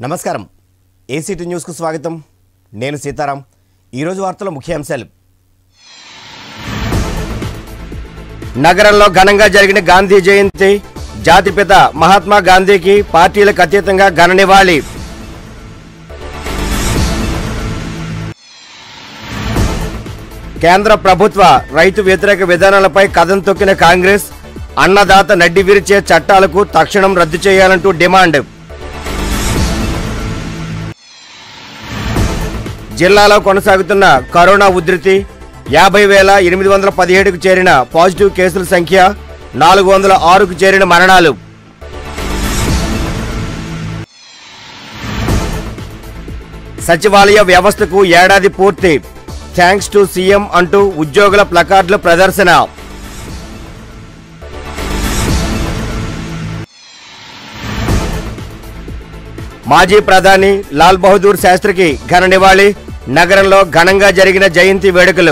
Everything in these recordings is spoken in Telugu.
నమస్కారం ఏసీటీ న్యూస్కు స్వాగతం నేను సీతారాం ఈరోజు వార్తల ముఖ్యాంశాలు నగరంలో ఘనంగా జరిగిన గాంధీ జయంతి జాతిపిత మహాత్మా గాంధీకి పార్టీలకు అతీతంగా ఘన నివాళి కేంద్ర ప్రభుత్వ రైతు వ్యతిరేక విధానాలపై కథం తొక్కిన కాంగ్రెస్ అన్నదాత నడ్డి విరిచే చట్టాలకు తక్షణం రద్దు చేయాలంటూ డిమాండ్ జిల్లాలో కొనసాగుతున్న కరోనా ఉధృతి యాభై వేల ఎనిమిది వందల పదిహేడుకు చేరిన పాజిటివ్ కేసుల సంఖ్య నాలుగు వందల ఆరుకు చేరిన మరణాలు సచివాలయ వ్యవస్థకు ఏడాది పూర్తి థ్యాంక్స్ టు సీఎం అంటూ ఉద్యోగుల ప్లకార్డుల ప్రదర్శన మాజీ ప్రధాని లాల్ బహదూర్ శాస్త్రికి ఘన నివాళి నగరంలో ఘనంగా జరిగిన జయంతి వేడుకలు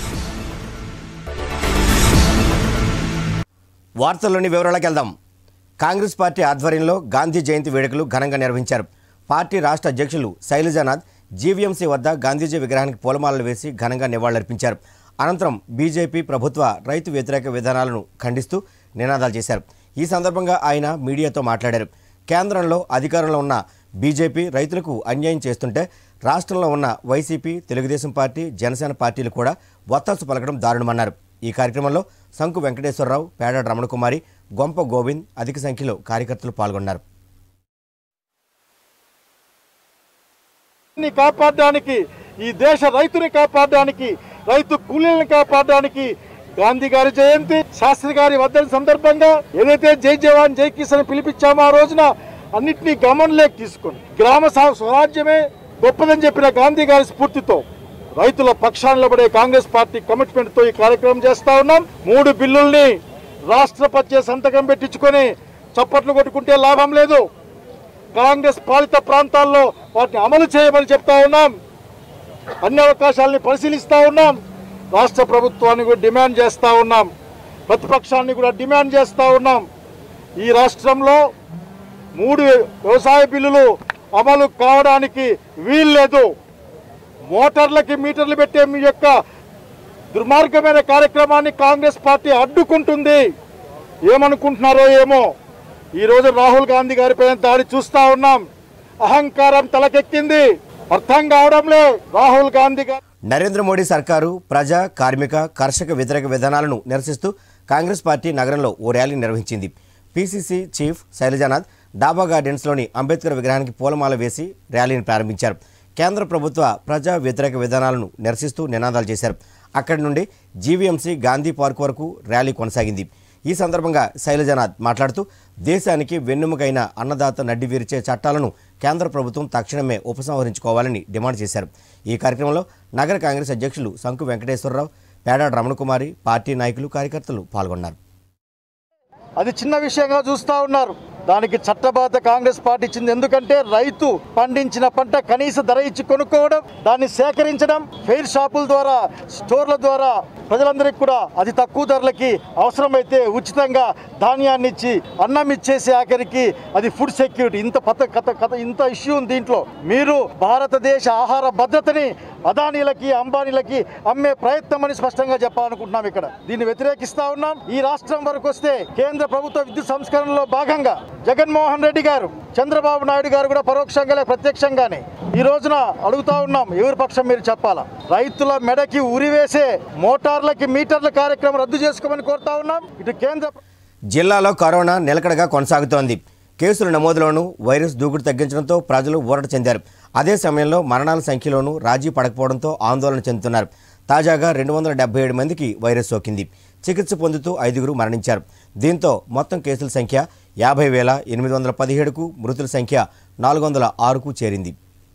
వార్తల్లోని వివరాలకు వెళ్దాం కాంగ్రెస్ పార్టీ ఆధ్వర్యంలో గాంధీ జయంతి వేడుకలు ఘనంగా నిర్వహించారు పార్టీ రాష్ట్ర అధ్యక్షులు శైలజానాథ్ జీవీఎంసీ వద్ద గాంధీజీ విగ్రహానికి పూలమాలలు వేసి ఘనంగా నివాళులర్పించారు అనంతరం బీజేపీ ప్రభుత్వ రైతు వ్యతిరేక విధానాలను ఖండిస్తూ నినాదాలు చేశారు ఈ సందర్భంగా ఆయన మీడియాతో మాట్లాడారు కేంద్రంలో అధికారంలో ఉన్న బీజేపీ రైతులకు అన్యాయం చేస్తుంటే రాష్ట్రంలో ఉన్న వైసీపీ తెలుగుదేశం పార్టీ జనసేన పార్టీలు కూడా వత్తాసు పలకడం దారుణమన్నారు ఈ కార్యక్రమంలో శంకు వెంకటేశ్వరరావు పేడ రమణకుమారి గొంప గోవింద్ అధిక సంఖ్యలో కార్యకర్తలు పాల్గొన్నారు ని కాపాడడానికి ఈ దేశ రైతుని కాపాడడానికి రైతు కూలీలను కాపాడడానికి గాంధీ గారి జయంతి శాస్త్రి గారి వర్ధన సందర్భంగా ఏదైతే జై జవాన్ జై కిసాన్ పిలిపించామో ఆ రోజున అన్నిటినీ గమనంలోకి తీసుకొని గ్రామ సా- స్వరాజ్యమే గొప్పదని చెప్పిన గాంధీ గారి స్ఫూర్తితో రైతుల పక్షాన నిలబడే కాంగ్రెస్ పార్టీ కమిట్మెంట్ తో ఈ కార్యక్రమం చేస్తా ఉన్నాం మూడు బిల్లుల్ని రాష్ట్రపతి సంతకం పెట్టించుకొని చప్పట్లు కొట్టుకుంటే లాభం లేదు కాంగ్రెస్ పాలిత ప్రాంతాల్లో వాటిని అమలు చేయమని చెప్తా ఉన్నాం అన్ని అవకాశాలని పరిశీలిస్తా ఉన్నాం రాష్ట్ర ప్రభుత్వాన్ని కూడా డిమాండ్ చేస్తా ఉన్నాం ప్రతిపక్షాన్ని కూడా డిమాండ్ చేస్తా ఉన్నాం ఈ రాష్ట్రంలో మూడు వ్యవసాయ బిల్లులు అమలు కావడానికి వీల్లేదు మోటార్లకి మీటర్లు పెట్టే మీ యొక్క దుర్మార్గమైన కార్యక్రమాన్ని కాంగ్రెస్ పార్టీ అడ్డుకుంటుంది ఏమనుకుంటున్నారో ఏమో ఈ రోజు రాహుల్ గాంధీ గారిపైన దాడి చూస్తా ఉన్నాం అహంకారం తలకెక్కింది అర్థం కావడంలే రాహుల్ గాంధీ గారు నరేంద్ర మోడీ సర్కారు ప్రజా కార్మిక కర్షక వ్యతిరేక విధానాలను నిరసిస్తూ కాంగ్రెస్ పార్టీ నగరంలో ఓ ర్యాలీ నిర్వహించింది పీసీసీ చీఫ్ శైలజానాథ్ డాబా గార్డెన్స్లోని అంబేద్కర్ విగ్రహానికి పూలమాల వేసి ర్యాలీని ప్రారంభించారు కేంద్ర ప్రభుత్వ ప్రజా వ్యతిరేక విధానాలను నిరసిస్తూ నినాదాలు చేశారు అక్కడి నుండి జీవీఎంసీ గాంధీ పార్క్ వరకు ర్యాలీ కొనసాగింది ఈ సందర్భంగా శైలజానాథ్ మాట్లాడుతూ దేశానికి వెన్నెముకైన అన్నదాత నడ్డి విరిచే చట్టాలను కేంద్ర ప్రభుత్వం తక్షణమే ఉపసంహరించుకోవాలని డిమాండ్ చేశారు ఈ కార్యక్రమంలో నగర కాంగ్రెస్ అధ్యక్షులు శంకు వెంకటేశ్వరరావు పేడాడ రమణకుమారి పార్టీ నాయకులు కార్యకర్తలు పాల్గొన్నారు అది చిన్న విషయంగా చూస్తా ఉన్నారు దానికి చట్టబద్ధ కాంగ్రెస్ పార్టీ ఇచ్చింది ఎందుకంటే రైతు పండించిన పంట కనీస ధర ఇచ్చి కొనుక్కోవడం దాన్ని సేకరించడం ఫెయిర్ షాపుల ద్వారా స్టోర్ల ద్వారా ప్రజలందరికీ కూడా అతి తక్కువ ధరలకి అవసరమైతే ఉచితంగా ధాన్యాన్ని ఇచ్చి అన్నం ఇచ్చేసి ఆఖరికి అది ఫుడ్ సెక్యూరిటీ ఇంత పత కథ కథ ఇంత ఇష్యూ ఉంది దీంట్లో మీరు భారతదేశ ఆహార భద్రతని అదానీలకి అంబానీలకి అమ్మే ప్రయత్నం అని స్పష్టంగా చెప్పాలనుకుంటున్నాం ఇక్కడ దీన్ని వ్యతిరేకిస్తా ఉన్నాం ఈ రాష్ట్రం వరకు వస్తే కేంద్ర ప్రభుత్వ విద్యుత్ సంస్కరణలో భాగంగా జగన్మోహన్ రెడ్డి గారు చంద్రబాబు నాయుడు గారు కూడా పరోక్షంగా లేక ప్రత్యక్షంగానే ఈ రోజున అడుగుతా ఉన్నాం ఎవరి పక్షం మీరు చెప్పాలా రైతుల మెడకి ఉరివేసే మోటార్లకి మీటర్ల కార్యక్రమం రద్దు చేసుకోమని కోరుతా ఉన్నాం ఇటు కేంద్ర జిల్లాలో కరోనా నిలకడగా కొనసాగుతోంది కేసుల నమోదులోనూ వైరస్ దూకుడు తగ్గించడంతో ప్రజలు ఊరట చెందారు అదే సమయంలో మరణాల సంఖ్యలోనూ రాజీ పడకపోవడంతో ఆందోళన చెందుతున్నారు తాజాగా రెండు వందల డెబ్బై ఏడు మందికి వైరస్ సోకింది చికిత్స పొందుతూ ఐదుగురు మరణించారు దీంతో మొత్తం కేసుల సంఖ్య యాభై వేల ఎనిమిది వందల పదిహేడుకు మృతుల సంఖ్య నాలుగు వందల ఆరుకు చేరింది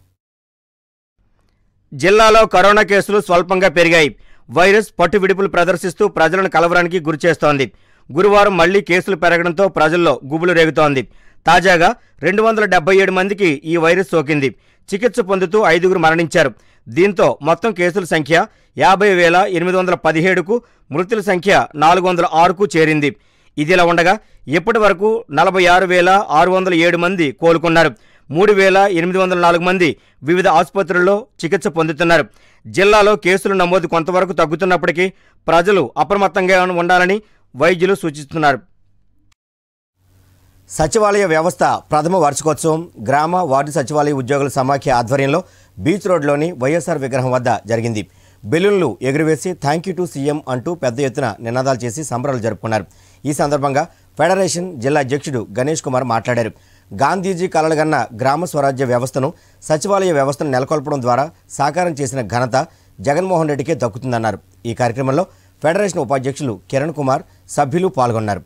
జిల్లాలో కరోనా కేసులు స్వల్పంగా పెరిగాయి వైరస్ పట్టు విడుపులు ప్రదర్శిస్తూ ప్రజలను కలవరానికి గురిచేస్తోంది గురువారం మళ్లీ కేసులు పెరగడంతో ప్రజల్లో గుబులు రేగుతోంది తాజాగా రెండు వందల డెబ్బై ఏడు మందికి ఈ వైరస్ సోకింది చికిత్స పొందుతూ ఐదుగురు మరణించారు దీంతో మొత్తం కేసుల సంఖ్య యాభై వేల ఎనిమిది వందల పదిహేడుకు మృతుల సంఖ్య నాలుగు వందల ఆరుకు చేరింది ఇదిలా ఉండగా ఇప్పటి వరకు నలభై ఆరు వేల ఆరు వందల ఏడు మంది కోలుకున్నారు మూడు వేల ఎనిమిది వందల నాలుగు మంది వివిధ ఆసుపత్రుల్లో చికిత్స పొందుతున్నారు జిల్లాలో కేసుల నమోదు కొంతవరకు తగ్గుతున్నప్పటికీ ప్రజలు అప్రమత్తంగా ఉండాలని వైద్యులు సూచిస్తున్నారు సచివాలయ వ్యవస్థ ప్రథమ వార్షికోత్సవం గ్రామ వార్డు సచివాలయ ఉద్యోగుల సమాఖ్య ఆధ్వర్యంలో బీచ్ రోడ్లోని వైఎస్ఆర్ విగ్రహం వద్ద జరిగింది బెలూన్లు ఎగురవేసి థ్యాంక్ యూ టు సీఎం అంటూ పెద్ద ఎత్తున నినాదాలు చేసి సంబరాలు జరుపుకున్నారు ఈ సందర్భంగా ఫెడరేషన్ జిల్లా అధ్యక్షుడు గణేష్ కుమార్ మాట్లాడారు గాంధీజీ కలలుగన్న గ్రామ స్వరాజ్య వ్యవస్థను సచివాలయ వ్యవస్థను నెలకొల్పడం ద్వారా సాకారం చేసిన ఘనత జగన్మోహన్ రెడ్డికే దక్కుతుందన్నారు ఈ కార్యక్రమంలో ఫెడరేషన్ ఉపాధ్యక్షులు కిరణ్ కుమార్ సభ్యులు పాల్గొన్నారు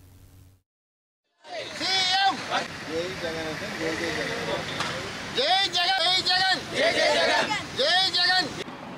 జై జగన్ జై జగన్ జై జగన్ జై జగన్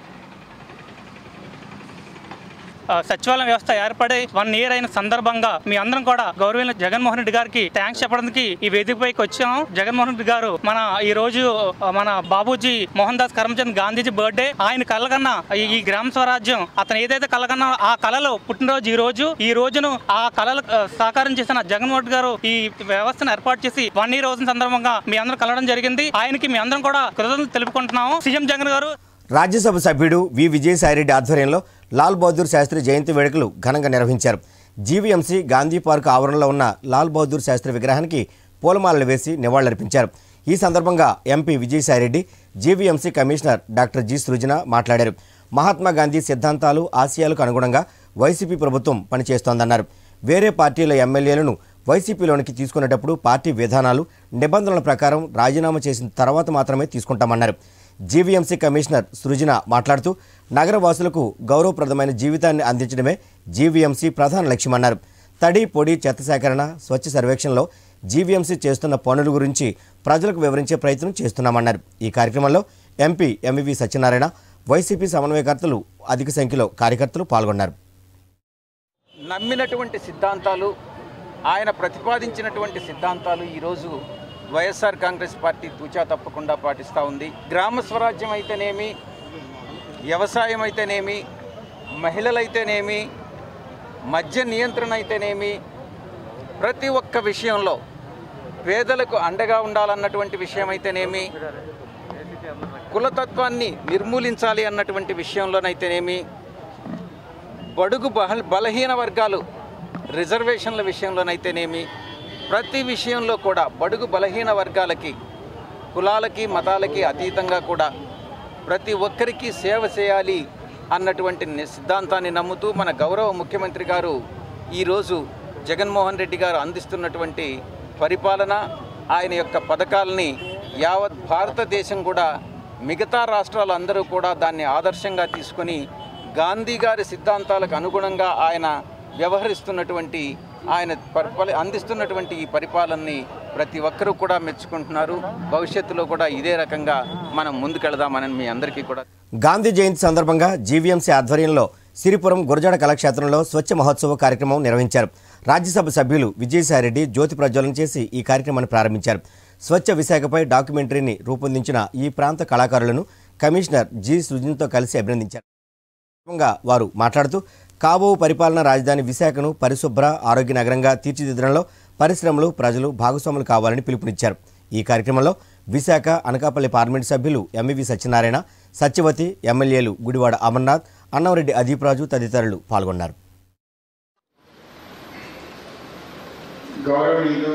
ఆ, సచివాలయం వ్యవస్థ ఏర్పడి వన్ ఇయర్ అయిన సందర్భంగా మీ అందరం కూడా గౌరవైన జగన్మోహన్ రెడ్డి గారికి థ్యాంక్స్ చెప్పడానికి ఈ వేదికపైకి వచ్చాం జగన్మోహన్ రెడ్డి గారు మన ఈ రోజు ఆ, మన బాబూజీ మోహన్ దాస్ కరమ్చంద్ గాంధీజీ బర్త్డే ఆయన కలగన్న ఈ- ఈ గ్రామ స్వరాజ్యం అతను ఏదైతే కలగన్నా ఆ కళలో పుట్టినరోజు ఈ రోజు ఈ రోజును ఆ కళలు ఆ, సాకారం చేసిన జగన్మోహన్ రెడ్డి గారు ఈ వ్యవస్థను ఏర్పాటు చేసి వన్ ఇయర్ అవుతున్న సందర్భంగా మీ అందరం కలవడం జరిగింది ఆయనకి మీ అందరం కూడా కృతజ్ఞతలు తెలుపుకుంటున్నాము సీఎం జగన్ గారు రాజ్యసభ సభ్యుడు వి విజయసాయిరెడ్డి ఆధ్వర్యంలో లాల్ బహదూర్ శాస్త్రి జయంతి వేడుకలు ఘనంగా నిర్వహించారు జీవీఎంసీ గాంధీ పార్క్ ఆవరణలో ఉన్న లాల్ బహదూర్ శాస్త్రి విగ్రహానికి పూలమాలలు వేసి నివాళులర్పించారు ఈ సందర్భంగా MP Vijayasai Reddy GVMC commissioner doctor G Srujana మాట్లాడారు మహాత్మా గాంధీ సిద్ధాంతాలు ఆశయాలకు అనుగుణంగా వైసీపీ ప్రభుత్వం పనిచేస్తోందన్నారు వేరే పార్టీల ఎమ్మెల్యేలను వైసీపీలోనికి తీసుకునేటప్పుడు పార్టీ విధానాలు నిబంధనల ప్రకారం రాజీనామా చేసిన తర్వాత మాత్రమే తీసుకుంటామన్నారు జీవీఎంసీ కమిషనర్ సృజన మాట్లాడుతూ నగరవాసులకు గౌరవప్రదమైన జీవితాన్ని అందించడమే జీవీఎంసీ ప్రధాన లక్ష్యమన్నారు తడి పొడి చెత్త సేకరణ స్వచ్ఛ సర్వేక్షణలో జీవీఎంసీ చేస్తున్న పనుల గురించి ప్రజలకు వివరించే ప్రయత్నం చేస్తున్నామన్నారు ఈ కార్యక్రమంలో ఎంపీ ఎంవివి సత్యనారాయణ వైసీపీ సమన్వయకర్తలు అధిక సంఖ్యలో కార్యకర్తలు పాల్గొన్నారు నమ్మినటువంటి సిద్ధాంతాలు ఆయన ప్రతిపాదించినటువంటి సిద్ధాంతాలు ఈరోజు వైఎస్ఆర్ కాంగ్రెస్ పార్టీ తూచా తప్పకుండా పాటిస్తూ ఉంది గ్రామ స్వరాజ్యం అయితేనేమి వ్యవసాయం అయితేనేమి మహిళలైతేనేమి మద్య నియంత్రణ అయితేనేమి ప్రతి ఒక్క విషయంలో పేదలకు అండగా ఉండాలన్నటువంటి విషయం అయితేనేమి కులతత్వాన్ని నిర్మూలించాలి అన్నటువంటి విషయంలోనైతేనేమి బడుగు బహ బలహీన వర్గాలు రిజర్వేషన్ల విషయంలోనైతేనేమి ప్రతి విషయంలో కూడా బడుగు బలహీన వర్గాలకి కులాలకి మతాలకి అతీతంగా కూడా ప్రతి ఒక్కరికి సేవ చేయాలి అన్నటువంటి ని- సిద్ధాంతాన్ని నమ్ముతూ మన గౌరవ ముఖ్యమంత్రి గారు ఈరోజు జగన్మోహన్ రెడ్డి గారు అందిస్తున్నటువంటి పరిపాలన ఆయన యొక్క పథకాలని యావత్ భారతదేశం కూడా మిగతా రాష్ట్రాలు అందరూ కూడా దాన్ని ఆదర్శంగా తీసుకొని గాంధీ గారి సిద్ధాంతాలకు అనుగుణంగా ఆయన వ్యవహరిస్తున్నటువంటి ఆయన పరిపాల అందిస్తున్నటువంటి ఈ పరిపాలనని ప్రతి ఒక్కరూ కూడా మెచ్చుకుంటున్నారు భవిష్యత్తులో కూడా ఇదే రకంగా మనం ముందుకెళదామని మీ అందరికీ కూడా గాంధీ జయంతి సందర్భంగా జీవీఎంసీ ఆధ్వర్యంలో సిరిపురం గురజాడ కళాక్షేత్రంలో స్వచ్ఛ మహోత్సవ కార్యక్రమం నిర్వహించారు రాజ్యసభ సభ్యులు విజయసాయిరెడ్డి జ్యోతి ప్రజ్వలన చేసి ఈ కార్యక్రమాన్ని ప్రారంభించారు స్వచ్ఛ విశాఖపై డాక్యుమెంటరీని రూపొందించిన ఈ ప్రాంత కళాకారులను కమిషనర్ జి సృజన్తో కలిసి అభినందించారు సందర్భంగా వారు మాట్లాడుతూ కాబో పరిపాలనా రాజధాని విశాఖను పరిశుభ్ర ఆరోగ్య నగరంగా తీర్చిదిద్దడంలో పరిశ్రమలు ప్రజలు భాగస్వాములు కావాలని పిలుపునిచ్చారు ఈ కార్యక్రమంలో విశాఖ అనకాపల్లి పార్లమెంట్ సభ్యులు ఎంవివి సత్యనారాయణ సత్యవతి ఎమ్మెల్యేలు గుడివాడ అమర్నాథ్ అన్నంరెడ్డి అదీప్ రాజు తదితరులు పాల్గొన్నారు గౌరవనీయులు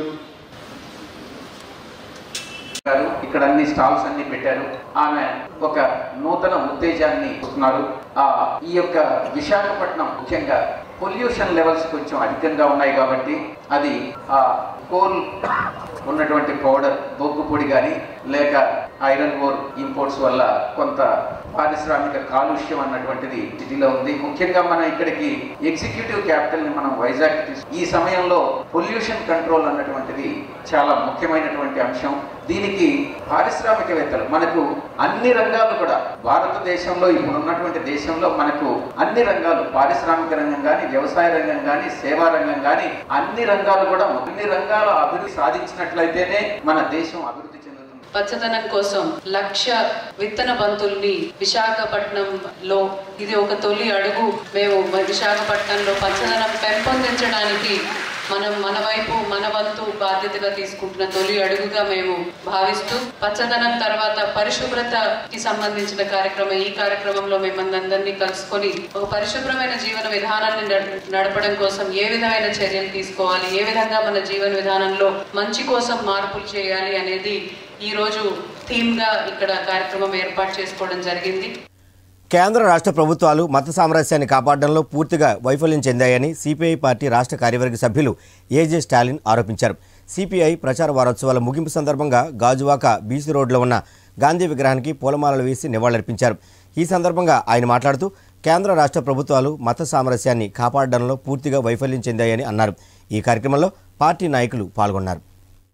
గారు ఇక్కడ అన్ని స్టాల్స్ అన్ని పెట్టారు ఆమె ఒక నూతన ఉత్తేజాన్ని ఇస్తున్నారు ఆ ఈ యొక్క విశాఖపట్నం ముఖ్యంగా పొల్యూషన్ లెవెల్స్ కొంచెం అధికంగా ఉన్నాయి కాబట్టి అది ఆ కోల్ ఉన్నటువంటి పౌడర్ బొగ్గు పొడి కానీ లేక ఐరన్ ఓర్ ఇంపోర్ట్స్ వల్ల కొంత పారిశ్రామిక కాలుష్యం అన్నటువంటిది సిటీలో ఉంది ముఖ్యంగా మనం ఇక్కడికి ఎగ్జిక్యూటివ్ క్యాపిటల్ ని మనం వైజాగ్ తీసు ఈ సమయంలో పొల్యూషన్ కంట్రోల్ అన్నటువంటిది చాలా ముఖ్యమైనటువంటి అంశం దీనికి పారిశ్రామికవేత్తలు మనకు అన్ని రంగాలు కూడా భారతదేశంలో ఇప్పుడు ఉన్నటువంటి దేశంలో మనకు అన్ని రంగాలు పారిశ్రామిక రంగం కానీ వ్యవసాయ రంగం కానీ సేవా రంగం కానీ అన్ని రంగాలు కూడా అన్ని రంగాల అభివృద్ధి సాధించినట్లయితేనే మన దేశం అభివృద్ధి చెందుతుంది పచ్చదనం కోసం లక్ష విత్తన బంతుల్ని విశాఖపట్నంలో ఇది ఒక తొలి అడుగు మేము విశాఖపట్నంలో పచ్చదనం పెంపొందించడానికి మనం మన వైపు మన వంతు బాధ్యతగా తీసుకుంటున్న తొలి అడుగుగా మేము భావిస్తూ పచ్చదనం తర్వాత పరిశుభ్రతకి సంబంధించిన కార్యక్రమం ఈ కార్యక్రమంలో మిమ్మల్ని అందరినీ కలుసుకొని ఒక పరిశుభ్రమైన జీవన విధానాన్ని నడ- నడపడం కోసం ఏ విధమైన చర్యలు తీసుకోవాలి ఏ విధంగా మన జీవన విధానంలో మంచి కోసం మార్పులు చేయాలి అనేది ఈ రోజు థీమ్ గా ఇక్కడ కార్యక్రమం ఏర్పాటు చేసుకోవడం జరిగింది కేంద్ర రాష్ట్ర ప్రభుత్వాలు మత సామరస్యాన్ని కాపాడడంలో పూర్తిగా వైఫల్యం చెందాయని సిపిఐ పార్టీ రాష్ట్ర కార్యవర్గ సభ్యులు ఏజే స్టాలిన్ ఆరోపించారు సిపిఐ ప్రచార వారోత్సవాల ముగింపు సందర్భంగా గాజువాక బీసీ రోడ్లో ఉన్న గాంధీ విగ్రహానికి పూలమాలలు వేసి నివాళులర్పించారు ఈ సందర్భంగా ఆయన మాట్లాడుతూ కేంద్ర రాష్ట్ర ప్రభుత్వాలు మత సామరస్యాన్ని కాపాడడంలో పూర్తిగా వైఫల్యం చెందాయని అన్నారు ఈ కార్యక్రమంలో పార్టీ నాయకులు పాల్గొన్నారు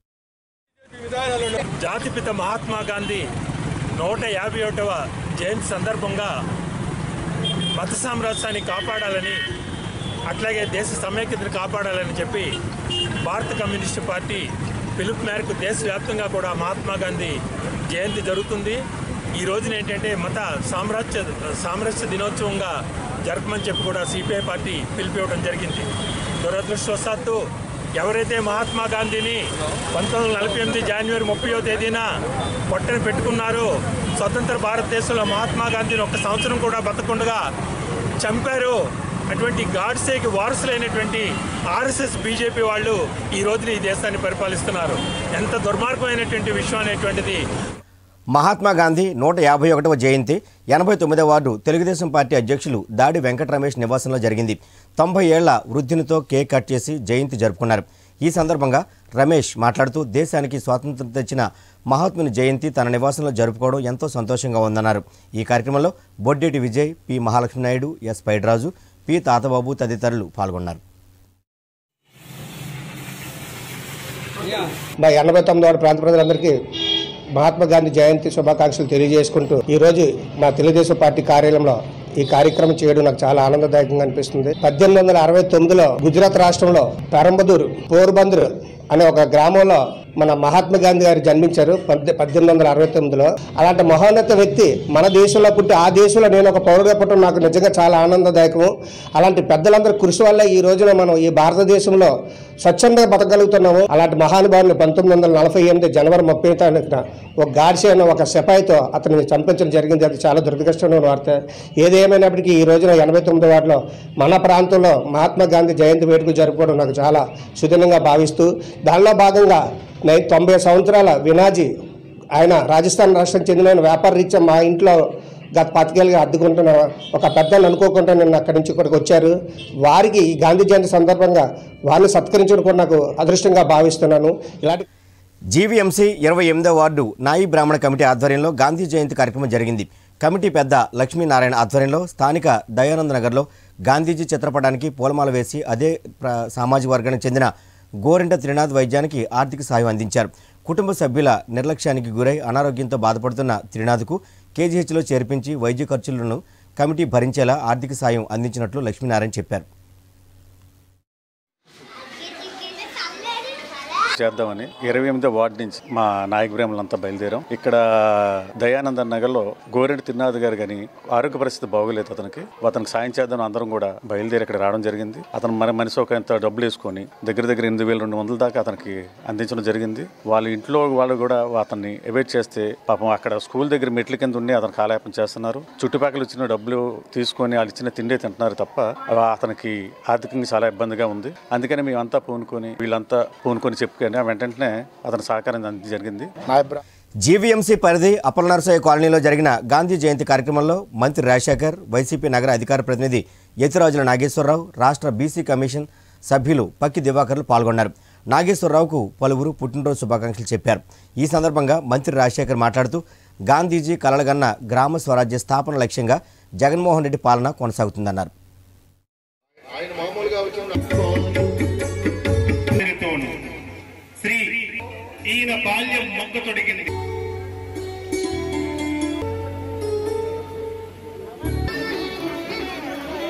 జాతిపిత మహాత్మా గాంధీ నూట యాభై ఒకటవ జయంతి సందర్భంగా మత సామ్రాజ్యాన్ని కాపాడాలని అట్లాగే దేశ సమైక్యతను కాపాడాలని చెప్పి భారత కమ్యూనిస్టు పార్టీ పిలుపు మేరకు దేశవ్యాప్తంగా కూడా మహాత్మా గాంధీ జయంతి జరుగుతుంది ఈ రోజున ఏంటంటే మత సామ్రాజ్య సామరస్య దినోత్సవంగా జరపమని చెప్పి కూడా సిపిఐ పార్టీ పిలిపివ్వడం జరిగింది దురదృష్టవశాత్తు ఎవరైతే మహాత్మా గాంధీని పంతొమ్మిది వందల నలభై ఎనిమిది జనవరి ముప్పయో తేదీన పొట్టన పెట్టుకున్నారో స్వతంత్ర భారతదేశంలో మహాత్మా గాంధీని ఒక సంవత్సరం కూడా బతకుండగా చంపారు అటువంటి గాడ్సేకి వారసులైనటువంటి ఆర్ఎస్ఎస్ బీజేపీ వాళ్ళు ఈ రోజున ఈ దేశాన్ని పరిపాలిస్తున్నారు ఎంత దుర్మార్గమైనటువంటి విషయం అనేటువంటిది మహాత్మా గాంధీ నూట యాభై ఒకటవ జయంతి ఎనభై తొమ్మిదవ వార్డు తెలుగుదేశం పార్టీ అధ్యక్షులు దాడి వెంకట రమేష్ నివాసంలో జరిగింది తొంభై ఏళ్ల వృద్ధినితో కేక్ కట్ చేసి జయంతి జరుపుకున్నారు ఈ సందర్భంగా రమేష్ మాట్లాడుతూ దేశానికి స్వాతంత్రం తెచ్చిన మహాత్ముని జయంతి తన నివాసంలో జరుపుకోవడం ఎంతో సంతోషంగా ఉందన్నారు ఈ కార్యక్రమంలో Boddeti Vijay P Mahalakshmi Naidu S Paidraju P Tatababu తదితరులు పాల్గొన్నారు మా ఎనభై తొమ్మిది ప్రాంత ప్రజలందరికీ మహాత్మా గాంధీ జయంతి శుభాకాంక్షలు తెలియజేసుకుంటూ ఈరోజు మా తెలుగుదేశం పార్టీ కార్యాలయంలో ఈ కార్యక్రమం చేయడం నాకు చాలా ఆనందదాయకంగా అనిపిస్తుంది పద్దెనిమిది వందల అరవై తొమ్మిదిలో గుజరాత్ రాష్ట్రంలో పెరంబదూర్ పోర్బందర్ అనే ఒక గ్రామంలో మన మహాత్మా గాంధీ గారు జన్మించారు పద్దె పద్దెనిమిది వందల అరవై తొమ్మిదిలో అలాంటి మహోన్నత వ్యక్తి మన దేశంలో పుట్టి ఆ దేశంలో నేను ఒక పౌరుగా పుట్టడం నాకు నిజంగా చాలా ఆనందదాయకం అలాంటి పెద్దలందరి కృషి వల్ల ఈ రోజున మనం ఈ భారతదేశంలో స్వచ్ఛందంగా బతకగలుగుతున్నాము అలాంటి మహానుభావుని పంతొమ్మిది వందల నలభై ఎనిమిది జనవరి ముప్పై తారీఖున ఒక గాడ్సే అనే ఒక సిపాయితో అతన్ని చంపించడం జరిగింది అది చాలా దురదృష్టమైన వార్త ఏదేమైనప్పటికీ ఈ రోజున ఎనభై తొమ్మిది వాటిలో మన ప్రాంతంలో మహాత్మా గాంధీ జయంతి వేడుకలు జరుపుకోవడం నాకు చాలా సుదినంగా భావిస్తూ దానిలో భాగంగా నై తొంభై సంవత్సరాల వినాజీ ఆయన రాజస్థాన్ రాష్ట్రం చెందిన వ్యాపార రీత్యా మా ఇంట్లో గత పాతికేళ్ళుగా అద్దుకుంటున్న ఒక పెద్దలు అనుకోకుండా నిన్న అక్కడి నుంచి ఇక్కడికి వచ్చారు వారికి ఈ గాంధీ జయంతి సందర్భంగా వారిని సత్కరించడం కూడా నాకు అదృష్టంగా భావిస్తున్నాను ఇలాంటి జీవీఎంసీ ఇరవై ఎనిమిదో వార్డు నాయి బ్రాహ్మణ కమిటీ ఆధ్వర్యంలో గాంధీ జయంతి కార్యక్రమం జరిగింది కమిటీ పెద్ద లక్ష్మీనారాయణ ఆధ్వర్యంలో స్థానిక దయానంద నగర్లో గాంధీజీ చిత్రపటానికి పూలమాల వేసి అదే ప్ర- సామాజిక వర్గానికి చెందిన గోరింట త్రినాథ్ వైద్యానికి ఆర్థిక సాయం అందించారు కుటుంబ సభ్యుల నిర్లక్ష్యానికి గురై అనారోగ్యంతో బాధపడుతున్న త్రినాథ్కు కేజీహెచ్లో చేర్పించి వైద్య ఖర్చులను కమిటీ భరించేలా ఆర్థిక సాయం అందించినట్లు లక్ష్మీనారాయణ చెప్పారు చేద్దామని ఇరవై ఎనిమిదో వార్డు నుంచి మా నాయక బ్రాహ్మణులంతా బయలుదేరాం ఇక్కడ దయానంద నగర్లో గోరెడ్డి తిరునాథ్ గారు కానీ ఆరోగ్య పరిస్థితి బాగోలేదు అతనికి అతనికి సాయం చేద్దాం అందరం కూడా బయలుదేరి ఇక్కడ రావడం జరిగింది అతను మన మనిషి ఒక ఎంత డబ్బులు వేసుకొని దగ్గర దగ్గర ఎనిమిది వేల రెండు వందల దాకా అతనికి అందించడం జరిగింది వాళ్ళ ఇంట్లో వాళ్ళు కూడా అతన్ని ఎవేట్ చేస్తే పాపం అక్కడ స్కూల్ దగ్గర మెట్ల కింద ఉండి అతను కాలయాపన చేస్తున్నారు చుట్టుపక్కల ఇచ్చిన డబ్బులు తీసుకొని వాళ్ళు ఇచ్చిన తిండే తింటున్నారు తప్ప అవి అతనికి ఆర్థికంగా చాలా ఇబ్బందిగా ఉంది అందుకని మేమంతా పూనుకొని వీళ్ళంతా పూనుకొని చెప్పుకొని వెంటనే అతని సహకారం అంది జరిగింది జీవీఎంసీ పరిధి అప్పలనరసయ్య కాలనీలో జరిగిన గాంధీ జయంతి కార్యక్రమంలో మంత్రి రాజశేఖర్ వైసీపీ నగర అధికార ప్రతినిధి యతిరాజుల నాగేశ్వరరావు రాష్ట్ర బీసీ కమిషన్ సభ్యులు పక్కి దివాకర్లు పాల్గొన్నారు నాగేశ్వరరావుకు పలువురు పుట్టినరోజు శుభాకాంక్షలు చెప్పారు ఈ సందర్భంగా మంత్రి రాజశేఖర్ మాట్లాడుతూ గాంధీజీ కలలుగన్న గ్రామ స్వరాజ్య స్థాపన లక్ష్యంగా జగన్మోహన్ రెడ్డి పాలన కొనసాగుతుందన్నారు ఆయన మామూలుగా వచ్చిన పేరుతోను శ్రీ ఈయన బాల్యం మొగ్గ తొడిగింది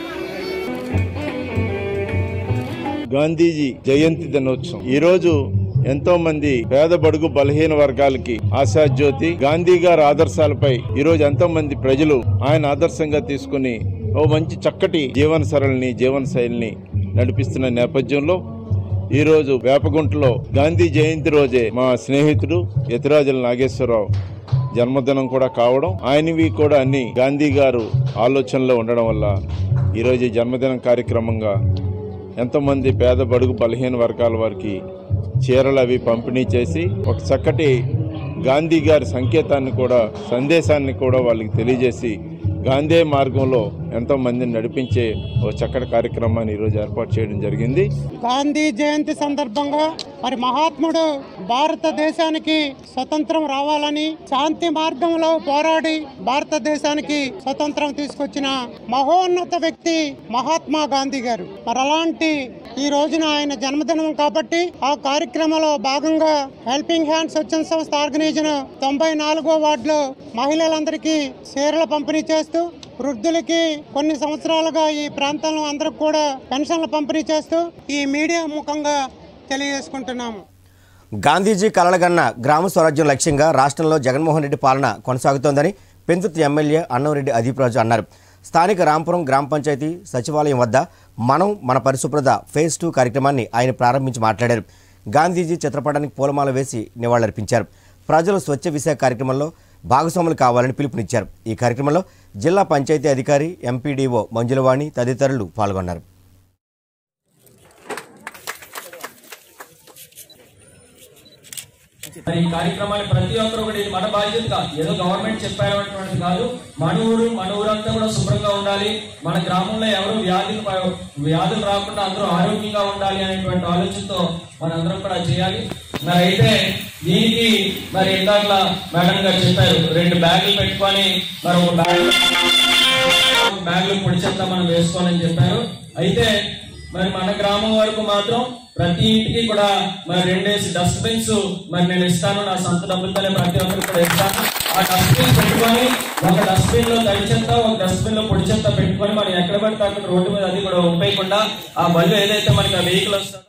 గాంధీజీ జయంతి దినోత్సవం ఈరోజు ఎంతో మంది పేద బడుగు బలహీన వర్గాలకి ఆశాజ్యోతి గాంధీ గారి ఆదర్శాలపై ఈ రోజు ఎంతో మంది ప్రజలు ఆయన ఆదర్శంగా తీసుకుని ఓ మంచి చక్కటి జీవన సరళిని జీవన శైలిని నడిపిస్తున్న నేపథ్యంలో ఈ రోజు వేపగుంటలో గాంధీ జయంతి రోజే మా స్నేహితుడు యతిరాజుల నాగేశ్వరరావు జన్మదినం కూడా కావడం ఆయనవి కూడా అన్ని గాంధీ గారు ఆలోచనలో ఉండడం వల్ల ఈరోజు ఈ జన్మదినం కార్యక్రమంగా ఎంతోమంది పేద బడుగు బలహీన వర్గాల వారికి చీరలు అవి పంపిణీ చేసి ఒక చక్కటి గాంధీ గారి సంకేతాన్ని కూడా సందేశాన్ని కూడా వాళ్ళకి తెలియజేసి గాంధీ మార్గంలో ఎంతో మందిని నడిపించే ఒక చక్కటి కార్యక్రమాన్ని ఈరోజు ఏర్పాటు చేయడం జరిగింది గాంధీ జయంతి సందర్భంగా మరి మహాత్ముడు భారతదేశానికి స్వతంత్రం రావాలని శాంతి మార్గంలో పోరాడి భారతదేశానికి స్వతంత్రం తీసుకొచ్చిన మహోన్నత వ్యక్తి మహాత్మా గాంధీ గారు మరి అలాంటి ఈ రోజున ఆయన జన్మదినం కాబట్టి ఆ కార్యక్రమంలో భాగంగా హెల్పింగ్ హ్యాండ్స్ స్వచ్ఛంద సంస్థ ఆర్గనైజేషన్ తొంభై నాలుగో వార్డులో మహిళలందరికీ చీరల పంపిణీ చేస్తూ వృద్ధులకి కొన్ని సంవత్సరాలుగా ఈ ప్రాంతంలో అందరికి కూడా పెన్షన్లు పంపిణీ చేస్తూ ఈ మీడియా ముఖంగా తెలియజేసుకుంటున్నాము గాంధీజీ కలలుగన్న గ్రామ స్వరాజ్యం లక్ష్యంగా రాష్ట్రంలో జగన్మోహన్ రెడ్డి పాలన కొనసాగుతోందని పెందుర్తి ఎమ్మెల్యే అన్నంరెడ్డి అదీప్రాజు అన్నారు స్థానిక రాంపురం గ్రామ పంచాయతీ సచివాలయం వద్ద మనం మన పరిశుభ్రత ఫేజ్ టూ కార్యక్రమాన్ని ఆయన ప్రారంభించి మాట్లాడారు గాంధీజీ చిత్రపటానికి పూలమాల వేసి నివాళులర్పించారు ప్రజలు స్వచ్ఛ విశాఖ కార్యక్రమంలో భాగస్వాములు కావాలని పిలుపునిచ్చారు ఈ కార్యక్రమంలో జిల్లా పంచాయతీ అధికారి ఎంపీడీఓ మంజులవాణి తదితరులు పాల్గొన్నారు మరి ఈ కార్యక్రమాన్ని ప్రతి ఒక్కరు కూడా ఇది మన బాధ్యత కాదు ఏదో గవర్నమెంట్ చెప్పారనేటువంటిది కాదు మన ఊరు మన ఊరంతా కూడా శుభ్రంగా ఉండాలి మన గ్రామంలో ఎవరు వ్యాధులు ప- వ్యాధులు రాకుండా అందరూ ఆరోగ్యంగా ఉండాలి అనేటువంటి ఆలోచనతో మనందరం కూడా చేయాలి మరి అయితే దీనికి మరి ఇందాక మేడం గారు చెప్పారు రెండు బ్యాగులు పెట్టుకొని మరి ఒక బ్యాగ్ బ్యాగులు పొడి చెత్త మనం వేసుకోవాలని చెప్పారు అయితే మరి మన గ్రామం వరకు మాత్రం ప్రతి ఇంటికి కూడా మరి రెండేసి డస్ట్బిన్స్ మరి నేను ఇస్తాను నా సొంత డబ్బులతోనే ప్రతి ఒక్కరికి కూడా ఇస్తాను ఆ డస్ట్బిన్ పెట్టుకొని ఒక డస్ట్బిన్ లో తడి చెత్త ఒక డస్ట్బిన్ లో పొడి చెత్త పెట్టుకొని మనం ఎక్కడ పడితే అక్కడ రోడ్డు మీద అది కూడా ఉపయోగకుండా ఆ బళ్ళు ఏదైతే మనకి ఆ వెహికల్ వస్తుందో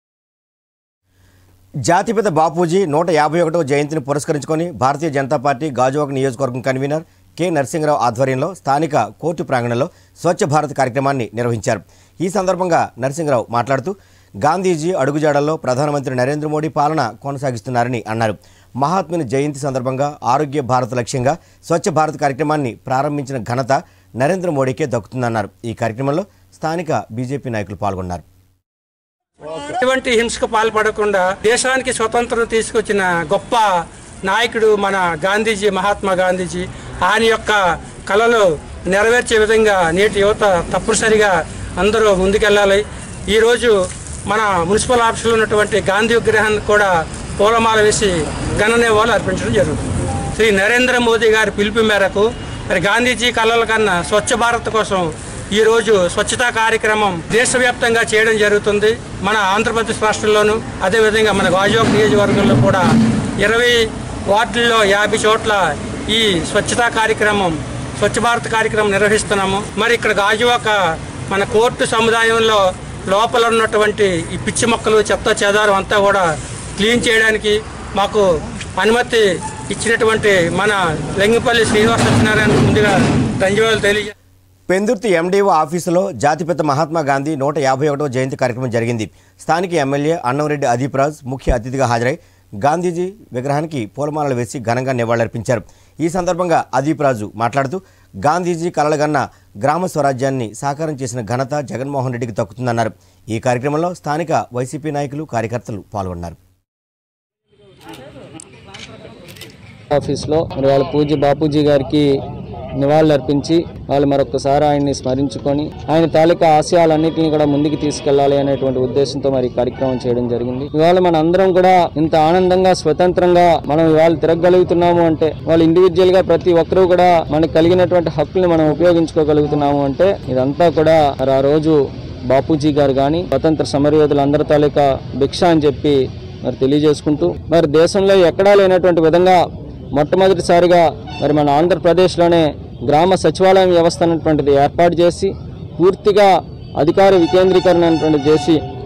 జాతిపిత బాపూజీ నూట యాభై ఒకటవ జయంతిని పురస్కరించుకొని భారతీయ జనతా పార్టీ గాజువాక నియోజకవర్గం కన్వీనర్ కె నరసింహరావు ఆధ్వర్యంలో స్థానిక కోర్టు ప్రాంగణంలో స్వచ్ఛ భారత్ కార్యక్రమాన్ని నిర్వహించారు ఈ సందర్భంగా నరసింహరావు మాట్లాడుతూ గాంధీజీ అడుగుజాడల్లో ప్రధానమంత్రి నరేంద్ర మోడీ పాలన కొనసాగిస్తున్నారని అన్నారు మహాత్ముని జయంతి సందర్భంగా ఆరోగ్య భారత్ లక్ష్యంగా స్వచ్ఛ భారత్ కార్యక్రమాన్ని ప్రారంభించిన ఘనత నరేంద్ర మోడీకే దక్కుతుందన్నారు ఈ కార్యక్రమంలో స్థానిక బీజేపీ నాయకులు పాల్గొన్నారు ఎటువంటి హింసకు పాల్పడకుండా దేశానికి స్వతంత్రం తీసుకొచ్చిన గొప్ప నాయకుడు మన గాంధీజీ మహాత్మా గాంధీజీ ఆయన యొక్క కళలు నెరవేర్చే విధంగా నేటి యువత తప్పనిసరిగా అందరూ ముందుకెళ్ళాలి ఈరోజు మన మున్సిపల్ ఆఫీసులో ఉన్నటువంటి గాంధీ విగ్రహాన్ని కూడా పూలమాల వేసి ఘన నివాళులు అర్పించడం జరుగుతుంది శ్రీ నరేంద్ర మోదీ గారి పిలుపు మేరకు మరి గాంధీజీ కళల కన్నా స్వచ్ఛ భారత్ కోసం ఈరోజు స్వచ్ఛతా కార్యక్రమం దేశవ్యాప్తంగా చేయడం జరుగుతుంది మన ఆంధ్రప్రదేశ్ రాష్ట్రంలోను అదేవిధంగా మన గాజువాక నియోజకవర్గంలో కూడా ఇరవై వార్డుల్లో యాభై చోట్ల ఈ స్వచ్ఛతా కార్యక్రమం స్వచ్ఛ భారత్ కార్యక్రమం నిర్వహిస్తున్నాము మరి ఇక్కడ గాజువాక మన కోర్టు సముదాయంలో లోపల ఉన్నటువంటి ఈ పిచ్చి మొక్కలు చెత్త చెదారం అంతా కూడా క్లీన్ చేయడానికి మాకు అనుమతి ఇచ్చినటువంటి మన లింగపల్లి శ్రీనివాస సత్యనారాయణ ముందుగా ధన్యవాదాలు తెలియజే పెందుర్తి ఎండీఓ ఆఫీసులో జాతిపిత మహాత్మా గాంధీ నూట యాభై ఒకటో జయంతి కార్యక్రమం జరిగింది స్థానిక ఎమ్మెల్యే అన్నంరెడ్డి అదీప్రాజ్ ముఖ్య అతిథిగా హాజరై గాంధీజీ విగ్రహానికి పూలమాలలు వేసి ఘనంగా నివాళులర్పించారు ఈ సందర్భంగా అదీప్రాజు మాట్లాడుతూ గాంధీజీ కలలుగన్న గ్రామ స్వరాజ్యాన్ని సాకారం చేసిన ఘనత జగన్మోహన్ రెడ్డికి దక్కుతుందన్నారు ఈ కార్యక్రమంలో స్థానిక వైసీపీ నాయకులు కార్యకర్తలు పాల్గొన్నారు ఆఫీస్లో మరి వాళ్ళ పూజ్య బాపూజీ గారికి నివాళులు అర్పించి వాళ్ళు మరొకసారి ఆయన్ని స్మరించుకొని ఆయన తాలూకా ఆశయాలన్నింటినీ కూడా ముందుకు తీసుకెళ్లాలి అనేటువంటి ఉద్దేశంతో మరి ఈ కార్యక్రమం చేయడం జరిగింది ఇవాళ మన అందరం కూడా ఇంత ఆనందంగా స్వతంత్రంగా మనం ఇవాళ తిరగగలుగుతున్నాము అంటే వాళ్ళు ఇండివిజువల్ గా ప్రతి ఒక్కరూ కూడా మనకు కలిగినటువంటి హక్కుల్ని మనం ఉపయోగించుకోగలుగుతున్నాము అంటే ఇదంతా కూడా మరి ఆ రోజు బాపూజీ గారు కానీ స్వతంత్ర సమరయోధులు అందరి తాలూకా భిక్ష అని చెప్పి మరి తెలియజేసుకుంటూ మరి దేశంలో ఎక్కడా లేనటువంటి విధంగా మొట్టమొదటిసారిగా మరి మన ఆంధ్రప్రదేశ్లోనే గ్రామ సచివాలయం వ్యవస్థ అనేటువంటిది ఏర్పాటు చేసి పూర్తిగా అధికార వికేంద్రీకరణ అనేటువంటిది చేసి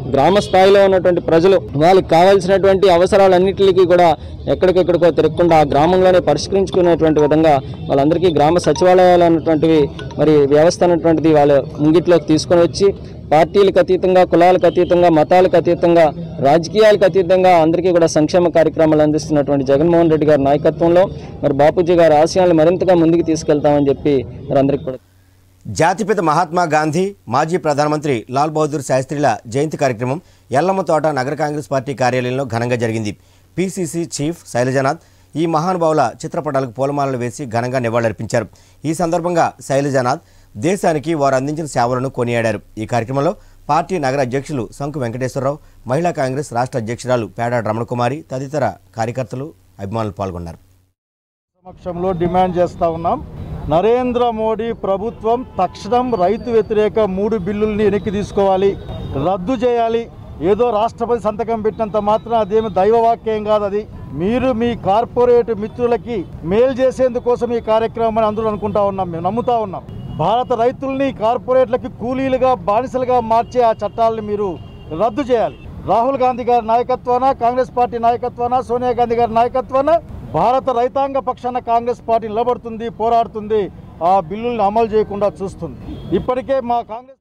గ్రామ స్థాయిలో ఉన్నటువంటి ప్రజలు వాళ్ళకి కావాల్సినటువంటి అవసరాలన్నింటికి కూడా ఎక్కడికెక్కడికో తిరగకుండా ఆ గ్రామంలోనే పరిష్కరించుకునేటువంటి విధంగా వాళ్ళందరికీ గ్రామ సచివాలయాలు అన్నటువంటివి మరి వ్యవస్థ అన్నటువంటిది వాళ్ళ ముంగిట్లోకి తీసుకొని వచ్చి పార్టీలకు అతీతంగా కులాలకు అతీతంగా మతాలకు అతీతంగా రాజకీయాలకు అతీతంగా అందరికీ కూడా సంక్షేమ కార్యక్రమాలు అందిస్తున్నటువంటి జగన్మోహన్ రెడ్డి గారి నాయకత్వంలో మరి బాపూజీ గారి ఆశయాలను మరింతగా ముందుకు తీసుకెళ్తామని చెప్పి మరి అందరికీ కూడా జాతిపిత మహాత్మా గాంధీ మాజీ ప్రధానమంత్రి లాల్ బహదూర్ శాస్త్రిల జయంతి కార్యక్రమం ఎల్లమ్మ తోట నగర కాంగ్రెస్ పార్టీ కార్యాలయంలో ఘనంగా జరిగింది పీసీసీ చీఫ్ శైలజనాథ్ ఈ మహానుభావుల చిత్రపటాలకు పూలమాలలు వేసి ఘనంగా నివాళులర్పించారు ఈ సందర్భంగా శైలజనాథ్ దేశానికి వారు అందించిన సేవలను కొనియాడారు ఈ కార్యక్రమంలో పార్టీ నగర అధ్యక్షులు శంకు వెంకటేశ్వరరావు మహిళా కాంగ్రెస్ రాష్ట్ర అధ్యక్షురాలు పేడాడ రమణకుమారి తదితర కార్యకర్తలు అభిమానులు పాల్గొన్నారు సమక్షంలో డిమాండ్ చేస్తా ఉన్నాం నరేంద్ర మోడీ ప్రభుత్వం తక్షణం రైతు వ్యతిరేక మూడు బిల్లుల్ని వెనక్కి తీసుకోవాలి రద్దు చేయాలి ఏదో రాష్ట్రపతి సంతకం పెట్టినంత మాత్రం అదేమి దైవవాక్యం కాదు అది మీరు మీ కార్పొరేట్ మిత్రులకి మేలు చేసేందుకోసం ఈ కార్యక్రమం అందరూ అనుకుంటా ఉన్నాం మేము నమ్ముతా ఉన్నాం భారత రైతుల్ని కార్పొరేట్లకి కూలీలుగా బానిసలుగా మార్చే ఆ చట్టాలని మీరు రద్దు చేయాలి రాహుల్ గాంధీ గారి నాయకత్వాన కాంగ్రెస్ పార్టీ నాయకత్వాన సోనియా గాంధీ గారి నాయకత్వాన భారత రైతాంగ పక్షాన కాంగ్రెస్ పార్టీ నిలబడుతుంది పోరాడుతుంది ఆ బిల్లుల్ని అమలు చేయకుండా చూస్తుంది ఇప్పటికే మా కాంగ్రెస్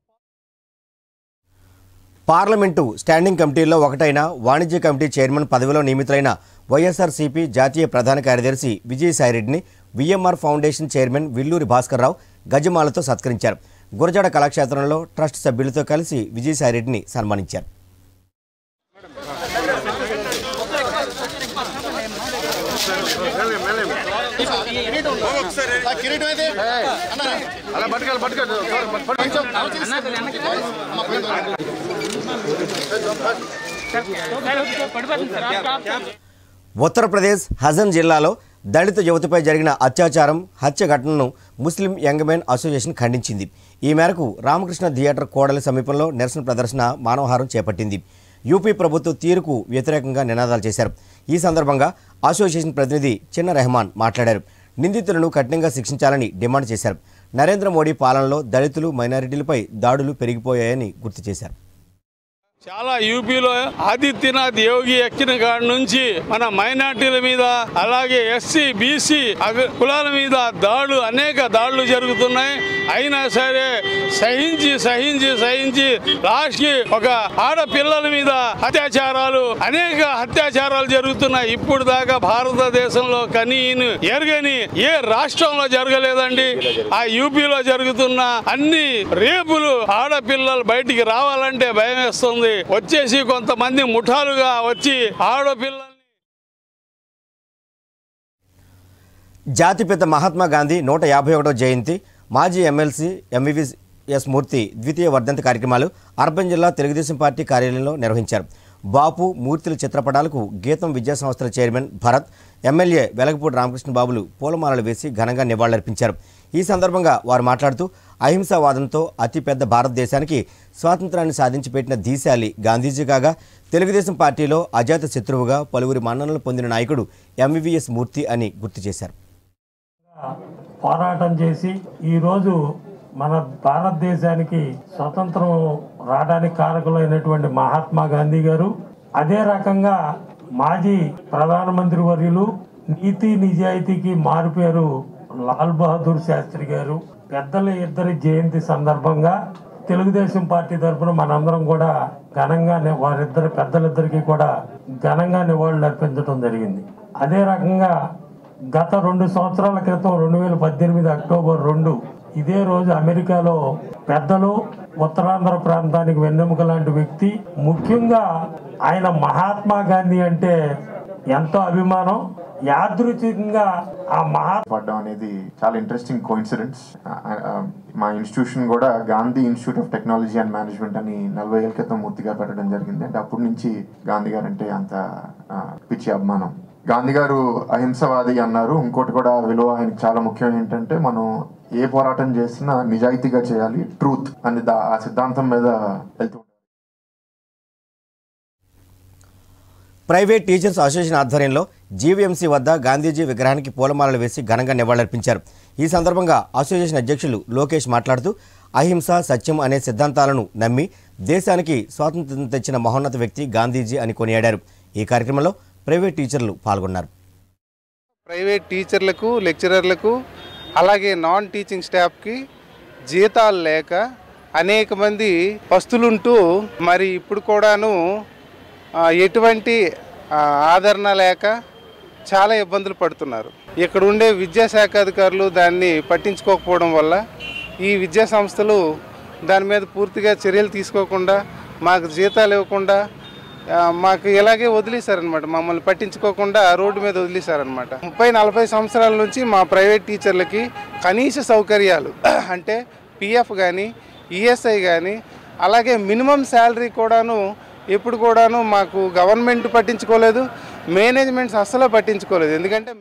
పార్లమెంటు స్టాండింగ్ కమిటీల్లో ఒకటైన వాణిజ్య కమిటీ చైర్మన్ పదవిలో నియమితులైన వైఎస్ఆర్సీపీ జాతీయ ప్రధాన కార్యదర్శి విజయసాయిరెడ్డిని VMR foundation chairman Villuri Bhaskar Rao గజమాలతో సత్కరించారు గురజాడ కళాక్షేత్రంలో ట్రస్ట్ సభ్యులతో కలిసి విజయసాయిరెడ్డిని సన్మానించారు కిరీటం అయితే అలా పట్టుకోవాలి పట్టుకోవాలి ఉత్తరప్రదేశ్ హజన్ జిల్లాలో దళిత యువతిపై జరిగిన అత్యాచారం హత్య ఘటనను ముస్లిం యంగ్ మెన్ అసోసియేషన్ ఖండించింది ఈ మేరకు రామకృష్ణ థియేటర్ కోడలి సమీపంలో నిరసన ప్రదర్శన మానవహారం చేపట్టింది యూపీ ప్రభుత్వ తీరుకు వ్యతిరేకంగా నినాదాలు చేశారు ఈ సందర్భంగా అసోసియేషన్ ప్రతినిధి చిన్న రెహమాన్ మాట్లాడారు నిందితులను కఠినంగా శిక్షించాలని డిమాండ్ చేశారు నరేంద్ర మోడీ పాలనలో దళితులు మైనారిటీలపై దాడులు పెరిగిపోయాయని గుర్తు చేశారు చాలా యూపీలో ఆదిత్యనాథ్ యోగి ఎక్కిన కాడి నుంచి మన మైనార్టీల మీద అలాగే ఎస్సీ బీసీ కులాల మీద దాడులు అనేక దాడులు జరుగుతున్నాయి అయినా సరే సహించి సహించి సహించి లాస్ట్ కి ఒక ఆడపిల్లల మీద అత్యాచారాలు అనేక అత్యాచారాలు జరుగుతున్నాయి ఇప్పుడు దాకా భారతదేశంలో కనీను ఎరగని ఏ రాష్ట్రంలో జరగలేదండి ఆ యూపీలో జరుగుతున్న అన్ని రేపులు ఆడపిల్లలు బయటికి రావాలంటే భయం వేస్తుంది వచ్చేసి కొంతమంది ముఠాలుగా వచ్చి ఆడపిల్ల జాతిపిత మహాత్మా గాంధీ నూట యాభై ఒకటో జయంతి మాజీ ఎమ్మెల్సీ ఎంవివిఎస్ మూర్తి ద్వితీయ వర్ధంతి కార్యక్రమాలు అర్బన్ జిల్లా తెలుగుదేశం పార్టీ కార్యాలయంలో నిర్వహించారు బాపు మూర్తుల చిత్రపటాలకు గీతం విద్యా సంస్థల చైర్మన్ భరత్ ఎమ్మెల్యే వెలగపూడి రామకృష్ణ బాబులు పూలమాలలు వేసి ఘనంగా నివాళులర్పించారు ఈ సందర్భంగా వారు మాట్లాడుతూ అహింసావాదంతో అతిపెద్ద భారతదేశానికి స్వాతంత్రాన్ని సాధించి పెట్టిన దీశాలి గాంధీజీ కాగా తెలుగుదేశం పార్టీలో అజాత శత్రువుగా పలువురి మన్ననలు పొందిన నాయకుడు ఎంవివిఎస్ మూర్తి అని గుర్తు చేశారు పోరాటం చేసి ఈరోజు మన భారతదేశానికి స్వతంత్రం రావడానికి కారకులైనటువంటి మహాత్మా గాంధీ గారు అదే రకంగా మాజీ ప్రధానమంత్రి వర్యులు నీతి నిజాయితీకి మారుపేరు లాల్ బహదూర్ శాస్త్రి గారు పెద్దల ఇద్దరి జయంతి సందర్భంగా తెలుగుదేశం పార్టీ తరఫున మనందరం కూడా ఘనంగా ని- వారిద్దరి పెద్దలిద్దరికీ కూడా ఘనంగా నివాళులు అర్పించడం జరిగింది అదే రకంగా గత రెండు సంవత్సరాల క్రితం రెండు వేల పద్దెనిమిది అక్టోబర్ రెండు ఇదే రోజు అమెరికాలో పెద్దలు ఉత్తరాంధ్ర ప్రాంతానికి వెన్నెముక లాంటి వ్యక్తి ముఖ్యంగా ఆయన మహాత్మా గాంధీ అంటే ఎంతో అభిమానం యాదృచ్ఛికంగా ఆ మహా పడ్డం అనేది చాలా ఇంట్రెస్టింగ్ కోఇన్సిడెంట్స్ మా ఇన్స్టిట్యూషన్ కూడా Gandhi institute of technology and management అని నలభై ఏళ్ళ క్రితం మూర్తిగా పెట్టడం జరిగింది అంటే అప్పటి నుంచి గాంధీ గారు అంటే అంత ఆ, పిచ్చి అభిమానం గాంధీ గారు అహింసవాది అన్నారు ఇంకోటి కూడా విలువ ఆయనకి చాలా ముఖ్యం ఏంటంటే మనం ఏ పోరాటం చేసినా నిజాయితీగా చేయాలి ట్రూత్ అని దా- ఆ సిద్ధాంతం మీద వెళ్తూ ప్రైవేట్ టీచర్స్ అసోసియేషన్ ఆధ్వర్యంలో జీవీఎంసీ వద్ద గాంధీజీ విగ్రహానికి పూలమాలలు వేసి ఘనంగా నివాళులర్పించారు ఈ సందర్భంగా అసోసియేషన్ అధ్యక్షులు లోకేష్ మాట్లాడుతూ అహింస సత్యం అనే సిద్ధాంతాలను నమ్మి దేశానికి స్వాతంత్ర్యం తెచ్చిన మహోన్నత వ్యక్తి గాంధీజీ అని కొనియాడారు ఈ కార్యక్రమంలో ప్రైవేట్ టీచర్లు పాల్గొన్నారు ప్రైవేట్ టీచర్లకు లెక్చరర్లకు అలాగే నాన్ టీచింగ్ స్టాఫ్కి జీతాలు లేక అనేక మంది పస్తులుంటూ మరి ఇప్పుడు కూడాను ఆ, ఎటువంటి ఆ, ఆదరణ లేక చాలా ఇబ్బందులు పడుతున్నారు ఇక్కడ ఉండే విద్యాశాఖ అధికారులు దాన్ని పట్టించుకోకపోవడం వల్ల ఈ విద్యా సంస్థలు దాని మీద పూర్తిగా చర్యలు తీసుకోకుండా మాకు జీతాలు ఇవ్వకుండా ఆ, మాకు ఇలాగే వదిలేశారనమాట మమ్మల్ని పట్టించుకోకుండా రోడ్డు మీద వదిలేశారనమాట ముప్పై నలభై సంవత్సరాల నుంచి మా ప్రైవేట్ టీచర్లకి కనీస సౌకర్యాలు అంటే పిఎఫ్ కానీ ఈఎస్ఐ కానీ అలాగే మినిమం శాలరీ కూడాను ఎప్పుడు కూడాను మాకు గవర్నమెంట్ పట్టించుకోలేదు మేనేజ్మెంట్స్ అస్సలు పట్టించుకోలేదు ఎందుకంటే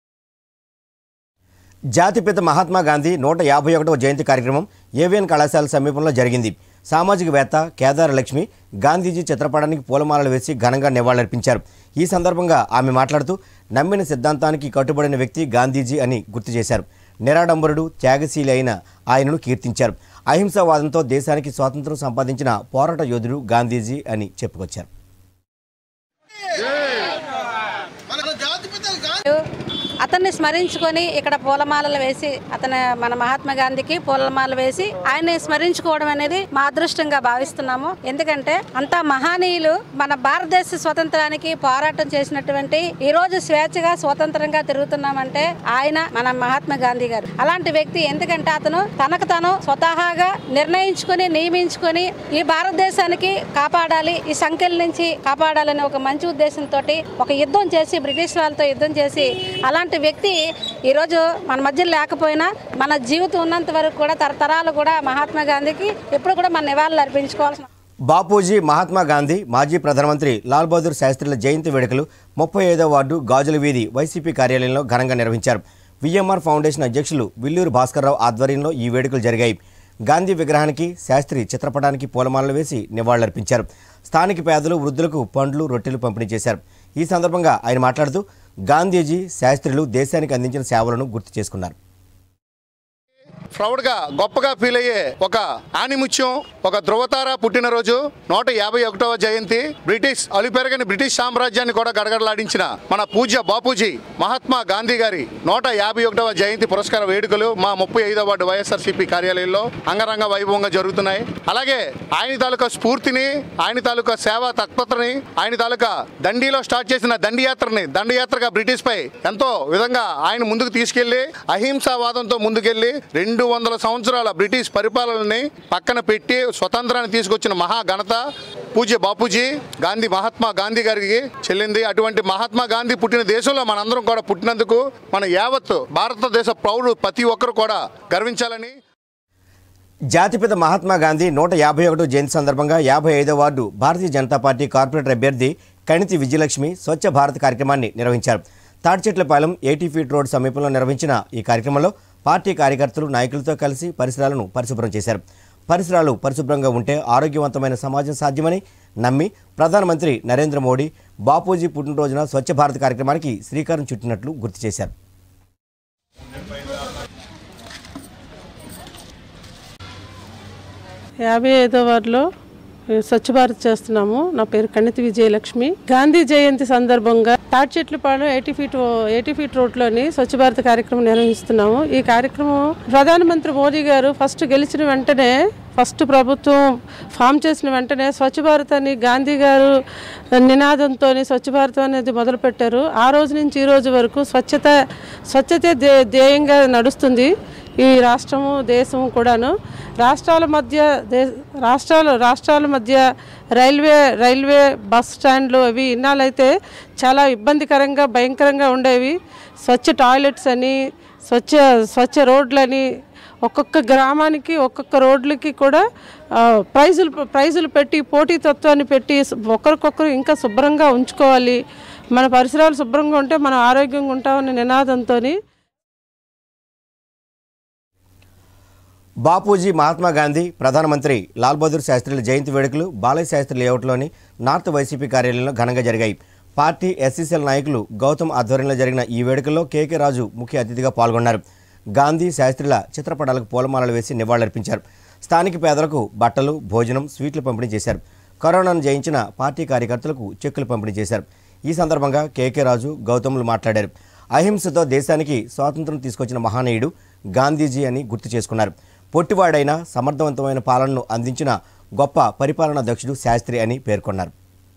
జాతిపిత మహాత్మా గాంధీ నూట యాభై ఒకటవ జయంతి కార్యక్రమం ఏవిఎన్ కళాశాల సమీపంలో జరిగింది సామాజికవేత్త కేదార లక్ష్మి గాంధీజీ చిత్రపటానికి పూలమాలలు వేసి ఘనంగా నివాళులర్పించారు ఈ సందర్భంగా ఆమె మాట్లాడుతూ నమ్మిన సిద్ధాంతానికి కట్టుబడిన వ్యక్తి గాంధీజీ అని గుర్తు చేశారు నిరాడంబరుడు త్యాగశీలి అయిన ఆయనను కీర్తించారు అహింసావాదంతో దేశానికి స్వాతంత్రం సంపాదించిన పోరాట యోధుడు గాంధీజీ అని చెప్పుకొచ్చారు అతన్ని స్మరించుకొని ఇక్కడ పూలమాలలు వేసి అతను మన మహాత్మా గాంధీకి పూలమాలలు వేసి ఆయన్ని స్మరించుకోవడం అనేది మా అదృష్టంగా భావిస్తున్నాము ఎందుకంటే అంత మహనీయులు మన భారతదేశ స్వతంత్రానికి పోరాటం చేసినటువంటి ఈ రోజు స్వేచ్ఛగా స్వతంత్రంగా తిరుగుతున్నామంటే ఆయన మన మహాత్మా గాంధీ గారు అలాంటి వ్యక్తి ఎందుకంటే అతను తనకు తను స్వతహాగా నిర్ణయించుకొని నియమించుకొని ఈ భారతదేశానికి కాపాడాలి ఈ సంఖ్యల నుంచి కాపాడాలని ఒక మంచి ఉద్దేశంతో ఒక యుద్ధం చేసి బ్రిటిష్ వాళ్ళతో యుద్ధం చేసి అలాంటి వ్యక్తి ఈరోజు మన మధ్య లేకపోయినా మన జీవితం ఉన్నంత వరకు కూడా తరతరాలు కూడా మహాత్మా గాంధీకి ఎప్పుడు కూడా మన నివాళులు అర్పించుకోవాల్సిన బాపూజీ మహాత్మా గాంధీ మాజీ ప్రధానమంత్రి లాల్ బహదూర్ శాస్త్రిల జయంతి వేడుకలు ముప్పై ఐదో వార్డు గాజుల వీధి వైసీపీ కార్యాలయంలో ఘనంగా నిర్వహించారు విఎంఆర్ ఫౌండేషన్ అధ్యక్షులు విల్లూరు భాస్కర్రావు ఆధ్వర్యంలో ఈ వేడుకలు జరిగాయి గాంధీ విగ్రహానికి శాస్త్రి చిత్రపటానికి పూలమాలలు వేసి నివాళులర్పించారు స్థానిక పేదలు వృద్ధులకు పండ్లు రొట్టెలు పంపిణీ చేశారు ఈ సందర్భంగా ఆయన మాట్లాడుతూ గాంధీజీ శాస్త్రులు దేశానికి అందించిన సేవలను గుర్తు చేసుకున్నారు ప్రౌడ్గా గొప్పగా ఫీల్ అయ్యే ఒక ఆనిముత్యం ఒక ధృవతార పుట్టినరోజు నూట యాభై ఒకటవ జయంతి బ్రిటిష్ అలిపెరగని బ్రిటిష్ సామ్రాజ్యాన్ని కూడా గడగడలాడించిన మన పూజ్య బాపూజీ మహాత్మా గాంధీ గారి నూట యాభై ఒకటవ జయంతి పురస్కార వేడుకలు మా ముప్పై ఐదవ వార్డు వైఎస్ఆర్సీపీ కార్యాలయంలో అంగరంగ వైభవంగా జరుగుతున్నాయి అలాగే ఆయన తాలూకా స్ఫూర్తిని ఆయన తాలూకా సేవా తత్పరతని ఆయన తాలూకా దండిలో స్టార్ట్ చేసిన దండియాత్రని దండయాత్రగా బ్రిటిష్ పై ఎంతో విధంగా ఆయన ముందుకు తీసుకెళ్లి అహింసావాదంతో ముందుకెళ్లి రెండు వందల సంవత్సరాల బ్రిటిష్ పరిపాలనని పక్కన పెట్టి స్వతంత్రాన్ని తీసుకొచ్చిన మహా ఘనత పూజ్య బాపూజీ గాంధీ మహాత్మా గాంధీ గారికి చెల్లింది అటువంటి మహాత్మా గాంధీ పుట్టిన దేశంలో మనందరం కూడా పుట్టినందుకు మన యావత్ భారతదేశ పౌరులు ప్రతి ఒక్కరు కూడా గర్వించాలని జాతిపిత మహాత్మా గాంధీ నూట యాభై ఒకటో జయంతి సందర్భంగా యాభై ఐదో ward Bharatiya Janata party corporator అభ్యర్థి కణితి విజయలక్ష్మి స్వచ్ఛ భారత్ కార్యక్రమాన్ని నిర్వహించారు తాడిచెట్లపాలెం ఎయిటీ ఫీట్ రోడ్ సమీపంలో నిర్వహించిన ఈ కార్యక్రమంలో పార్టీ కార్యకర్తలు నాయకులతో కలిసి పరిసరాలను పరిశుభ్రం చేశారు పరిసరాలు పరిశుభ్రంగా ఉంటే ఆరోగ్యవంతమైన సమాజం సాధ్యమని నమ్మి ప్రధానమంత్రి నరేంద్ర మోడీ బాపూజీ పుట్టినరోజున స్వచ్ఛ భారత్ కార్యక్రమానికి శ్రీకారం చుట్టినట్లు గుర్తు చేశారు యాభై ఐదో వార్డులో స్వచ్ఛ భారత్ చేస్తున్నాము నా పేరు కణితి విజయలక్ష్మి గాంధీ జయంతి సందర్భంగా Tadchetlapadu eighty feet eighty feet రోడ్లోని స్వచ్ఛ భారత్ కార్యక్రమం నిర్వహిస్తున్నాము ఈ కార్యక్రమం ప్రధానమంత్రి మోదీ గారు ఫస్ట్ గెలిచిన వెంటనే ఫస్ట్ ప్రభుత్వం ఫామ్ చేసిన వెంటనే స్వచ్ఛ భారత్ అని గాంధీ గారు నినాదంతో స్వచ్ఛ భారత్ అనేది మొదలుపెట్టారు ఆ రోజు నుంచి ఈ రోజు వరకు స్వచ్ఛత స్వచ్ఛతే ధ్యే ధ్యేయంగా నడుస్తుంది ఈ రాష్ట్రము దేశము కూడాను రాష్ట్రాల మధ్య దే రాష్ట్రాలు రాష్ట్రాల మధ్య రైల్వే రైల్వే బస్ స్టాండ్లు అవి ఇన్నాళ్ళైతే చాలా ఇబ్బందికరంగా భయంకరంగా ఉండేవి స్వచ్ఛ టాయిలెట్స్ అని స్వచ్ఛ స్వచ్ఛ రోడ్లని ఒక్కొక్క గ్రామానికి ఒక్కొక్క రోడ్లకి కూడా ఆ, ప్రైజులు ప్రైజులు పెట్టి పోటీతత్వాన్ని పెట్టి ఒకరికొకరు ఇంకా శుభ్రంగా ఉంచుకోవాలి మన పరిసరాలు శుభ్రంగా ఉంటే మనం ఆరోగ్యంగా ఉంటామనే నినాదంతో బాపూజీ మహాత్మా గాంధీ ప్రధానమంత్రి లాల్ బహదూర్ శాస్త్రిల జయంతి వేడుకలు బాలయ్య శాస్త్రి లేఅవుట్లోని నార్త్ వైసీపీ కార్యాలయంలో ఘనంగా జరిగాయి పార్టీ ఎస్సీసీఎల్ నాయకులు గౌతమ్ ఆధ్వర్యంలో జరిగిన ఈ వేడుకల్లో కేకే రాజు ముఖ్య అతిథిగా పాల్గొన్నారు గాంధీ శాస్త్రిల చిత్రపటాలకు పూలమాలలు వేసి నివాళులర్పించారు స్థానిక పేదలకు బట్టలు భోజనం స్వీట్లు పంపిణీ చేశారు కరోనాను జయించిన పార్టీ కార్యకర్తలకు చెక్కులు పంపిణీ చేశారు ఈ సందర్భంగా కేకే రాజు గౌతములు మాట్లాడారు అహింసతో దేశానికి స్వాతంత్రం తీసుకొచ్చిన మహానీయుడు గాంధీజీ అని గుర్తు చేసుకున్నారు పొట్టివాడైన సమర్థవంతమైన పాలనను అందించిన గొప్ప పరిపాలనా దక్షుడు శాస్త్రి అని పేర్కొన్నారు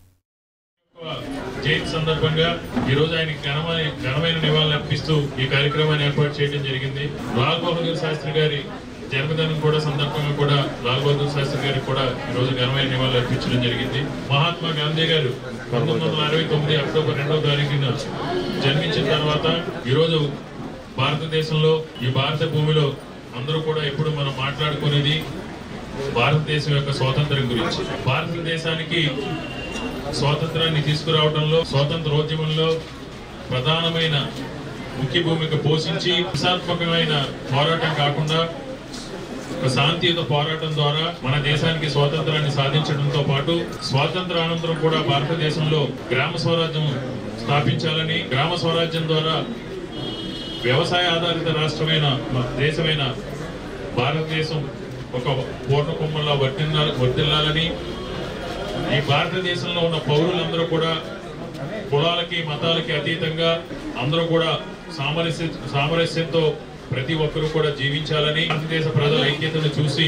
జయంతి సందర్భంగా ఈ రోజు ఆయనకి ఘనమైన ఘనమైన నివాళులు అర్పిస్తూ ఈ కార్యక్రమాన్ని ఏర్పాటు చేయడం జరిగింది లాల్ బహదూర్ శాస్త్రి గారి జన్మదినం కూడా సందర్భంగా కూడా లాల్ బహదూర్ శాస్త్రి గారికి కూడా ఈ రోజు ఘనమైన నివాళులు అర్పించడం జరిగింది మహాత్మా గాంధీ గారు పంతొమ్మిది వందల అరవై తొమ్మిది అక్టోబర్ రెండవ తారీఖున జన్మించిన తర్వాత ఈ రోజు భారతదేశంలో ఈ భారత భూమిలో అందరూ కూడా ఎప్పుడు మనం మాట్లాడుకునేది భారతదేశం యొక్క స్వాతంత్రం గురించి భారతదేశానికి స్వాతంత్రాన్ని తీసుకురావడంలో స్వాతంత్రోద్యమంలో ప్రధానమైన ముఖ్య భూమిక పోషించి హింసాత్మకమైన పోరాటం కాకుండా ఒక శాంతియుత పోరాటం ద్వారా మన దేశానికి స్వాతంత్రాన్ని సాధించడంతో పాటు స్వాతంత్ర అనంతరం కూడా భారతదేశంలో గ్రామ స్వరాజ్యం స్థాపించాలని గ్రామ స్వరాజ్యం ద్వారా వ్యవసాయ ఆధారిత రాష్ట్రమైన మన దేశమైన భారతదేశం ఒక పూర్ణ కుమ్మల్లా వర్తిల్ల వర్తిల్లాలని ఈ భారతదేశంలో ఉన్న పౌరులందరూ కూడా కులాలకి మతాలకి అతీతంగా అందరూ కూడా సామరస్య సామరస్యంతో ప్రతి ఒక్కరూ కూడా జీవించాలని భారతదేశ ప్రజల ఐక్యతను చూసి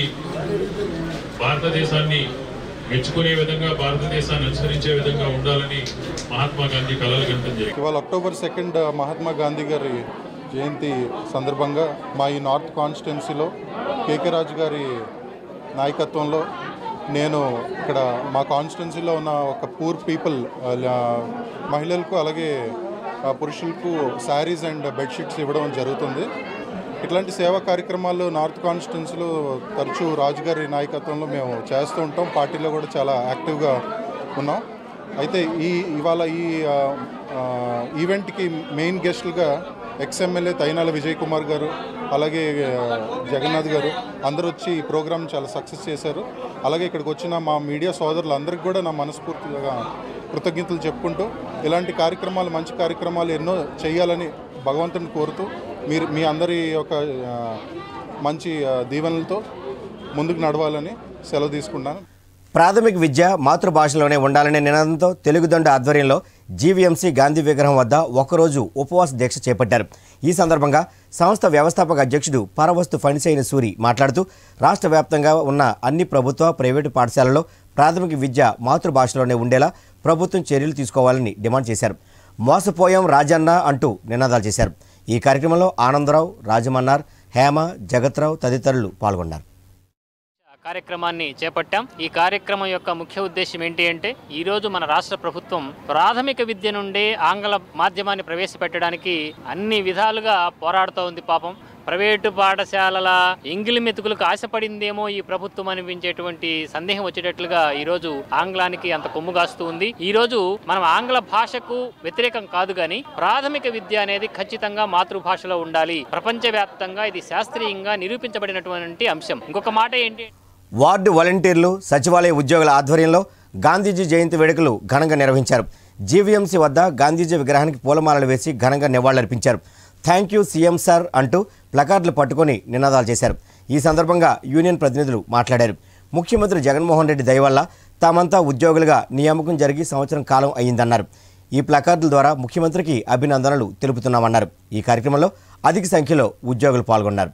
భారతదేశాన్ని మెచ్చుకునే విధంగా భారతదేశాన్ని అనుసరించే విధంగా ఉండాలని మహాత్మా గాంధీ కలలు గంటం జరిగింది ఇవాళ అక్టోబర్ సెకండ్ మహాత్మా గాంధీ గారి జయంతి సందర్భంగా మా ఈ నార్త్ కాన్స్టిట్యున్సీలో కేకే రాజు గారి నాయకత్వంలో నేను ఇక్కడ మా కాన్స్టిట్యున్సీలో ఉన్న ఒక పూర్ పీపుల్ మహిళలకు అలాగే ఆ, పురుషులకు శారీస్ అండ్ బెడ్షీట్స్ ఇవ్వడం జరుగుతుంది ఇట్లాంటి సేవా కార్యక్రమాలు నార్త్ కాన్స్టిట్యున్సీలో తరచూ రాజుగారి నాయకత్వంలో మేము చేస్తూ ఉంటాం పార్టీలో కూడా చాలా యాక్టివ్గా ఉన్నాం అయితే ఈ ఇవాళ ఈ ఆ, ఆ, ఈవెంట్కి మెయిన్ గెస్టులుగా ఎక్స్ఎమ్మెల్యే తైనాల విజయ్ కుమార్ గారు అలాగే ఆ, జగన్నాథ్ గారు అందరూ వచ్చి ఈ ప్రోగ్రామ్ చాలా సక్సెస్ చేశారు అలాగే ఇక్కడికి వచ్చిన మా మీడియా సోదరులందరికీ కూడా నా మనస్ఫూర్తిగా కృతజ్ఞతలు చెప్పుకుంటూ ఇలాంటి కార్యక్రమాలు మంచి కార్యక్రమాలు ఎన్నో చేయాలని భగవంతుని కోరుతూ మీరు మీ అందరి యొక్క ఆ, మంచి ఆ, దీవెనలతో ముందుకు నడవాలని సెలవు తీసుకున్నాను ప్రాథమిక విద్య మాతృభాషలోనే ఉండాలనే నినాదంతో తెలుగుదండ ఆధ్వర్యంలో జీవీఎంసీ గాంధీ విగ్రహం వద్ద ఒకరోజు ఉపవాస దీక్ష చేపట్టారు ఈ సందర్భంగా సంస్థ వ్యవస్థాపక అధ్యక్షుడు పరవస్తు ఫణిసైన సూరి మాట్లాడుతూ రాష్ట్ర వ్యాప్తంగా ఉన్న అన్ని ప్రభుత్వ ప్రైవేటు పాఠశాలల్లో ప్రాథమిక విద్య మాతృభాషలోనే ఉండేలా ప్రభుత్వం చర్యలు తీసుకోవాలని డిమాండ్ చేశారు మోసపోయాం రాజన్న అంటూ నినాదాలు చేశారు ఈ కార్యక్రమంలో ఆనందరావు రాజమన్నార్ హేమ జగత్రావు తదితరులు పాల్గొన్నారు కార్యక్రమాన్ని చేపట్టాం ఈ కార్యక్రమం యొక్క ముఖ్య ఉద్దేశం ఏంటి అంటే ఈ రోజు మన రాష్ట్ర ప్రభుత్వం ప్రాథమిక విద్య నుండే ఆంగ్ల మాధ్యమాన్ని ప్రవేశపెట్టడానికి అన్ని విధాలుగా పోరాడుతూ ఉంది పాపం ప్రైవేటు పాఠశాలల ఎంగిలి మెతుకులకు ఆశపడిందేమో ఈ ప్రభుత్వం అనిపించేటువంటి సందేహం వచ్చేటట్లుగా ఈ రోజు ఆంగ్లానికి అంత కొమ్ము కాస్తూ ఉంది ఈ రోజు మనం ఆంగ్ల భాషకు వ్యతిరేకం కాదు కానీ ప్రాథమిక విద్య అనేది ఖచ్చితంగా మాతృభాషలో ఉండాలి ప్రపంచవ్యాప్తంగా ఇది శాస్త్రీయంగా నిరూపించబడినటువంటి అంశం ఇంకొక మాట ఏంటి వార్డు వాలంటీర్లు సచివాలయ ఉద్యోగుల ఆధ్వర్యంలో గాంధీజీ జయంతి వేడుకలు ఘనంగా నిర్వహించారు జీవీఎంసీ వద్ద గాంధీజీ విగ్రహానికి పూలమాలలు వేసి ఘనంగా నివాళులర్పించారు థ్యాంక్ యూ సీఎం సార్ అంటూ ప్లకార్డులు పట్టుకొని నినాదాలు చేశారు ఈ సందర్భంగా యూనియన్ ప్రతినిధులు మాట్లాడారు ముఖ్యమంత్రి జగన్మోహన్ రెడ్డి దయ వల్ల తామంతా ఉద్యోగులుగా నియామకం జరిగి సంవత్సరం కాలం అయ్యిందన్నారు ఈ ప్లకార్డుల ద్వారా ముఖ్యమంత్రికి అభినందనలు తెలుపుతున్నామన్నారు ఈ కార్యక్రమంలో అధిక సంఖ్యలో ఉద్యోగులు పాల్గొన్నారు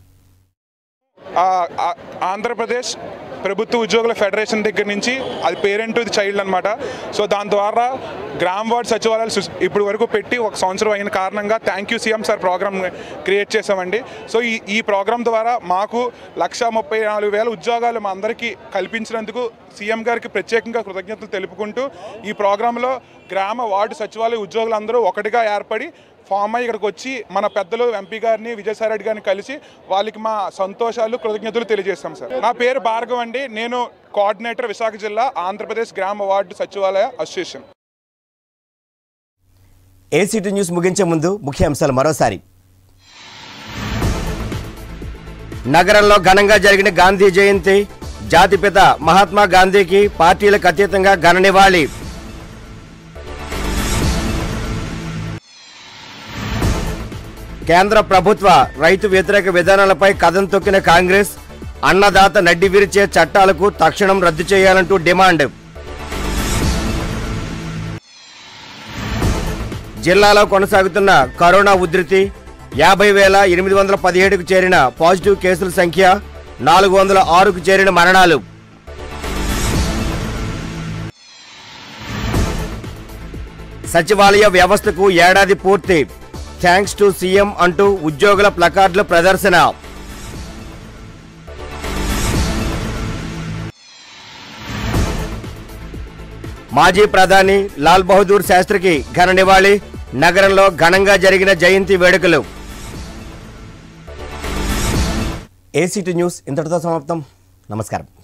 ఆ, ఆ, ఆంధ్రప్రదేశ్ ప్రభుత్వ ఉద్యోగుల ఫెడరేషన్ దగ్గర నుంచి అది పేరెంట్ టు ది చైల్డ్ అనమాట సో దాని ద్వారా గ్రామ్ వార్డ్ సచివాలయాలు సు- ఇప్పుడు వరకు పెట్టి ఒక సంవత్సరం అయిన కారణంగా thank you CM sir program create చేసామండి సో ఈ ఈ ప్రోగ్రామ్ ద్వారా మాకు లక్ష ముప్పై నాలుగు వేల ఉద్యోగాలు మా అందరికీ కల్పించినందుకు సీఎం గారికి ప్రత్యేకంగా కృతజ్ఞతలు తెలుపుకుంటూ ఈ ప్రోగ్రాంలో గ్రామ వార్డు సచివాలయ ఉద్యోగులందరూ ఒకటిగా ఏర్పడి ఫామ్ అయ్యి ఇక్కడికి వచ్చి మన పెద్దలు ఎంపీ గారిని విజయసాయి రెడ్డి గారిని కలిసి వాళ్ళకి మా సంతోషాలు కృతజ్ఞతలు తెలియజేస్తాం సార్ నా పేరు భార్గవ్ అండి నేను కోఆర్డినేటర్ విశాఖ జిల్లా ఆంధ్రప్రదేశ్ గ్రామ వార్డు సచివాలయ అసోసియేషన్ ఏసీటీ న్యూస్ ముగించే ముందు ముఖ్య అంశాలు మరోసారి నగరంలో ఘనంగా జరిగిన గాంధీ జయంతి జాతిపిత మహాత్మా గాంధీకి పార్టీలకు అతీతంగా ఘన నివాళి కేంద్ర ప్రభుత్వ రైతు వ్యతిరేక విధానాలపై కథం తొక్కిన కాంగ్రెస్ అన్నదాత నడ్డి విరిచే చట్టాలకు తక్షణం రద్దు చేయాలంటూ డిమాండ్ జిల్లాలో కొనసాగుతున్న కరోనా ఉధృతి యాభై వేల ఎనిమిది వందల పదిహేడుకు చేరిన పాజిటివ్ కేసుల సంఖ్య నాలుగు వందల ఆరుకు చేరిన మరణాలు సచివాలయ వ్యవస్థకు ఏడాది పూర్తి థ్యాంక్స్ టు సీఎం అంటూ ఉద్యోగుల ప్లకార్డుల ప్రదర్శన మాజీ ప్రధాని లాల్ బహదూర్ శాస్త్రికి ఘన నివాళి నగరంలో ఘనంగా జరిగిన జయంతి వేడుకలు ఏసీటీ న్యూస్ ఇంతటితో సమాప్తం నమస్కారం